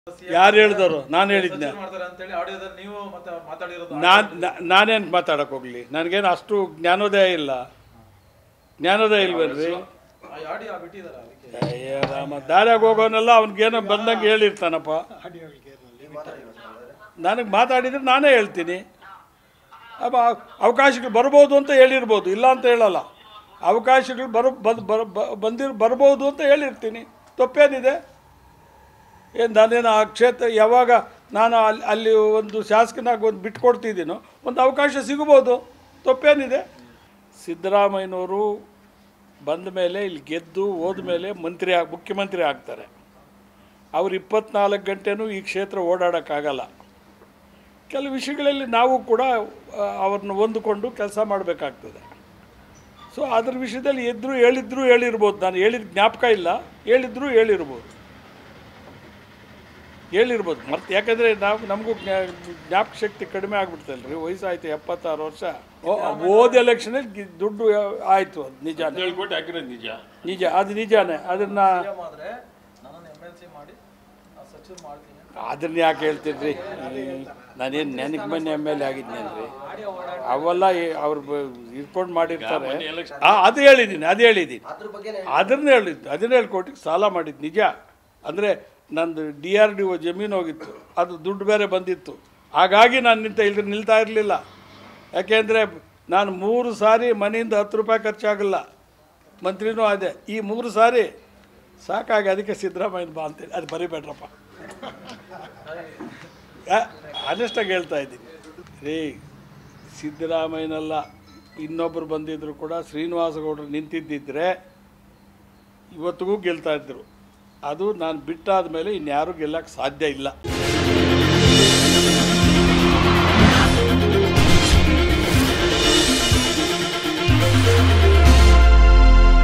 ಯಾರು ಹೇಳಿದವರು ನಾನು ಹೇಳಿದ್ದೆ ಮಾಡ್ತಾರೆ ಅಂತೇಳಿ ಆಡಿಯೋದಲ್ಲಿ ನೀವು ಮತ್ತೆ ಅವ್ರು ಮಾತಾಡಿರೋದು ನಾನು ನಾನೇನು ಮಾತಾಡಕ್ಕೆ ಹೋಗ್ಲಿ ನನಗೇನು ಅಷ್ಟು ಜ್ಞಾನೋದಯ ಇಲ್ಲ ಜ್ಞಾನೋದಯ ಇಲ್ವೇನ್ರಿ ಆ ಆಡಿಯೋ ಬಿಟ್ಟಿದಾರ ಅದಕ್ಕೆ ಅಯ್ಯ ರಾಮ ದಾರ್ಯಾಗ ಹೋಗೋನೆಲ್ಲ ಅವ್ನಿಗೇನೋ ಬಂದಂಗೆ ಹೇಳಿರ್ತಾನಪ್ಪ ನನಗೆ ಮಾತಾಡಿದ್ರೆ ನಾನೇ ಹೇಳ್ತೀನಿ ಅಪ್ಪ ಅವಕಾಶಗಳು ಬರ್ಬೋದು ಅಂತ ಹೇಳಿರ್ಬೋದು ಇಲ್ಲ ಅಂತ ಹೇಳಲ್ಲ ಅವಕಾಶಗಳು ಬರೋ ಬಂದು ಬರ ಬಂದಿರ್ ಬರ್ಬೋದು ಅಂತ ಹೇಳಿರ್ತೀನಿ ತಪ್ಪೇನಿದೆ ಏನು ನಾನೇನು ಆ ಕ್ಷೇತ್ರ ಯಾವಾಗ ನಾನು ಅಲ್ಲಿ ಅಲ್ಲಿ ಒಂದು ಶಾಸಕನಾಗಿ ಒಂದು ಬಿಟ್ಕೊಡ್ತಿದ್ದೀನೋ ಒಂದು ಅವಕಾಶ ಸಿಗ್ಬೋದು ತಪ್ಪೇನಿದೆ ಸಿದ್ದರಾಮಯ್ಯನವರು ಬಂದ ಮೇಲೆ ಇಲ್ಲಿ ಗೆದ್ದು ಹೋದ್ಮೇಲೆ ಮಂತ್ರಿ ಆಗ್ ಮುಖ್ಯಮಂತ್ರಿ ಆಗ್ತಾರೆ ಅವ್ರು ಇಪ್ಪತ್ನಾಲ್ಕು ಗಂಟೆನೂ ಈ ಕ್ಷೇತ್ರ ಓಡಾಡೋಕ್ಕಾಗಲ್ಲ ಕೆಲವು ವಿಷಯಗಳಲ್ಲಿ ನಾವು ಕೂಡ ಆ, ಅವ್ರನ್ನ ಹೊಂದಿಕೊಂಡು ಕೆಲಸ ಮಾಡಬೇಕಾಗ್ತದೆ ಸೊ ಅದ್ರ ವಿಷಯದಲ್ಲಿ ಎದ್ರು ಹೇಳಿದ್ರು ಹೇಳಿರ್ಬೋದು ನಾನು ಹೇಳಿದ ಜ್ಞಾಪಕ ಇಲ್ಲ ಹೇಳಿದ್ರು ಹೇಳಿರ್ಬೋದು ಹೇಳಿರ್ಬೋದು ಮತ್ತೆ ಯಾಕಂದರೆ ನಾವು ನಮಗೂ ಜ್ಞಾಪಕ ಶಕ್ತಿ ಕಡಿಮೆ ಆಗ್ಬಿಡ್ತಲ್ಲ ರೀ ವಯಸ್ಸಾಯ್ತು ಎಪ್ಪತ್ತಾರು ವರ್ಷ ಓ, ಹೋದ ಎಲೆಕ್ಷನಲ್ಲಿ ದುಡ್ಡು ಆಯಿತು ಅದು ನಿಜ ಹದಿನೇಳು ಕೋಟಿ ಹಾಕಿರೋದು ನಿಜ ನಿಜ ಅದು ನಿಜಾನೇ ಅದನ್ನು ಸಿಎಂ ಆದ್ರೆ ನನ್ನನ್ನು ಎಮ್ ಎಲ್ ಸಿ ಮಾಡಿ ನಾನು ಸಚಿವ ಮಾಡ್ತೀನಿ ಅದನ್ನ ಯಾಕೆ ಹೇಳ್ತೀರಿ ನಾನೇನು ನೆನಗೆ ಮೊನ್ನೆ ಎಮ್ ಎಲ್ ಎ ಆಗಿದ್ನೇನ್ರಿ ಅವೆಲ್ಲ ಈ- ಅವ್ರು ಇಟ್ಕೊಂಡು ಮಾಡಿರ್ತಾರೆ ಮೊನ್ನೆ election- ಆ, ಅದು ಹೇಳಿದ್ದೀನಿ ಅದು ಹೇಳಿದ್ದೀನಿ ಅದನ್ನ ಹೇಳಿದ್ದು ಹದಿನೇಳು ಕೋಟಿಗೆ ಸಾಲ ಮಾಡಿದ್ದು ನಿಜ ಅಂದರೆ ನಂದು ಡಿ ಆರ್ ಡಿ ಒ ಜಮೀನು ಹೋಗಿತ್ತು ಅದು ದುಡ್ಡು ಬೇರೆ ಬಂದಿತ್ತು ಹಾಗಾಗಿ ನಾನು ನಿಂತ ಇಲ್ಲಿ ನಿಲ್ತಾ ಇರಲಿಲ್ಲ ಯಾಕೆಂದರೆ ನಾನು ಮೂರು ಸಾರಿ ಮನೆಯಿಂದ ಹತ್ತು ರೂಪಾಯಿ ಖರ್ಚಾಗಲ್ಲ ಮಂತ್ರಿನೂ ಅದೇ ಈ ಮೂರು ಸಾರಿ ಸಾಕಾಗಿ ಅದಕ್ಕೆ ಸಿದ್ದರಾಮಯ್ಯನ ಬಾ ಅಂತೇಳಿ ಅದು ಬರಿಬೇಡ್ರಪ್ಪ ಆನೆಸ್ಟಾಗಿ ಹೇಳ್ತಾ ಇದ್ದೀನಿ ರೀ ಸಿದ್ದರಾಮಯ್ಯನಲ್ಲ ಇನ್ನೊಬ್ಬರು ಬಂದಿದ್ದರು ಕೂಡ ಶ್ರೀನಿವಾಸಗೌಡರು ನಿಂತಿದ್ದಿದ್ರೆ ಇವತ್ತಿಗೂ ಗೆಲ್ತಾ ಇದ್ದರು ಅದು ನಾನು ಬಿಟ್ಟಾದ ಮೇಲೆ ಇನ್ಯಾರೂ ಗೆಲ್ಲಕ್ಕೆ ಸಾಧ್ಯ ಇಲ್ಲ